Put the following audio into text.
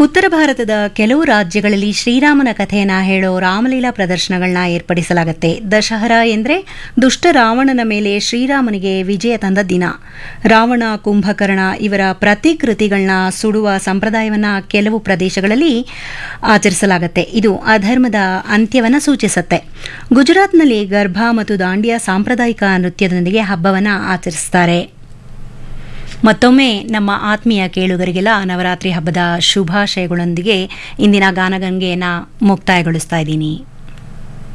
ಉತ್ತರ ಭಾರತದ ಕೆಲವು ರಾಜ್ಯಗಳಲ್ಲಿ ಶ್ರೀರಾಮನ ಕಥೆಯನ್ನ ಹೇಳೋ ರಾಮಲೀಲಾ ಪ್ರದರ್ಶನಗಳನ್ನ ಏರ್ಪಡಿಸಲಾಗುತ್ತೆ ದಶಹರಾ ಎಂದರೆ ದುಷ್ಟ ರಾವಣನ ಮೇಲೆ ಶ್ರೀರಾಮನಿಗೆ ವಿಜಯ ತಂದ ದಿನ ರಾವಣ ಕುಂಭಕರ್ಣ ಇವರ ಪ್ರತಿಕೃತಿಗಳನ್ನ ಸುಡುವ ಸಂಪ್ರದಾಯವನ್ನ ಕೆಲವು ಪ್ರದೇಶಗಳಲ್ಲಿ ಆಚರಿಸಲಾಗುತ್ತೆ ಇದು ಅಧರ್ಮದ ಅಂತ್ಯವನ್ನು ಸೂಚಿಸುತ್ತೆ ಗುಜರಾತ್ನಲ್ಲಿ ಗರ್ಭ ಮತ್ತು ದಾಂಡಿಯಾ ಸಾಂಪ್ರದಾಯಿಕ ನೃತ್ಯದೊಂದಿಗೆ ಹಬ್ಬವನ್ನು ಆಚರಿಸ್ತಾರೆ ಮತ್ತೊಮ್ಮೆ ನಮ್ಮ ಆತ್ಮೀಯ ಕೇಳುಗರಿಗೆಲ್ಲ ನವರಾತ್ರಿ ಹಬ್ಬದ ಶುಭಾಶಯಗಳೊಂದಿಗೆ ಇಂದಿನ ಗಾನಗಂಗೆಯನ್ನು ಮುಕ್ತಾಯಗೊಳಿಸ್ತಾ ಇದ್ದೀನಿ